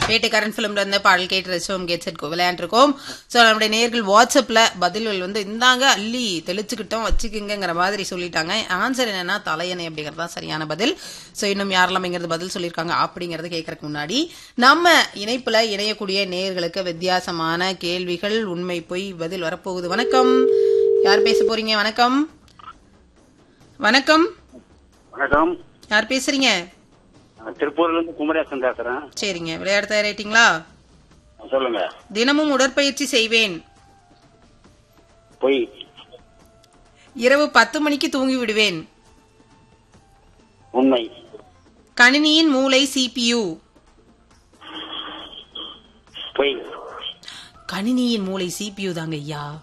வேட்டைக்காரன் ஃபிலிம்ல இருந்து பாடல் கேட்டு ரசிச்சோம் கேட் செட் விளையாண்டுருக்கோம் ஸோ நம்முடைய நேர்கள் வாட்ஸ்அப்ல பதில்கள் வந்து இந்தாங்க அள்ளி தெளிச்சுக்கிட்டோம் வச்சுக்குங்கிற மாதிரி சொல்லிட்டாங்க ஆன்சர் என்னன்னா தலையணை அப்படிங்கிறது தான் சரியான பதில் ஸோ இன்னும் யாரெல்லாம் இங்கிறது பதில் சொல்லியிருக்காங்க அப்படிங்கறது கேட்கறதுக்கு முன்னாடி நம்ம இணைப்புல இணையக்கூடிய நேர்களுக்கு வித்தியாசமான கேள்விகள் உண்மை பொய் பதில் வரப்போகுது வணக்கம் யார் பேச போறீங்க வணக்கம் வணக்கம் வணக்கம் யார் பேசுறீங்க நான் திருப்பூர்ல இருந்து குமரேசன் பேசுறேன் சரிங்க விளையாட தயாராயிட்டீங்களா சொல்லுங்க தினமும் உடற்பயிற்சி செய்வேன் பொய் இரவு பத்து மணிக்கு தூங்கி விடுவேன் உண்மை கணினியின் மூளை சிபியு பொய் கணினியின் மூளை சிபியு தாங்க ஐயா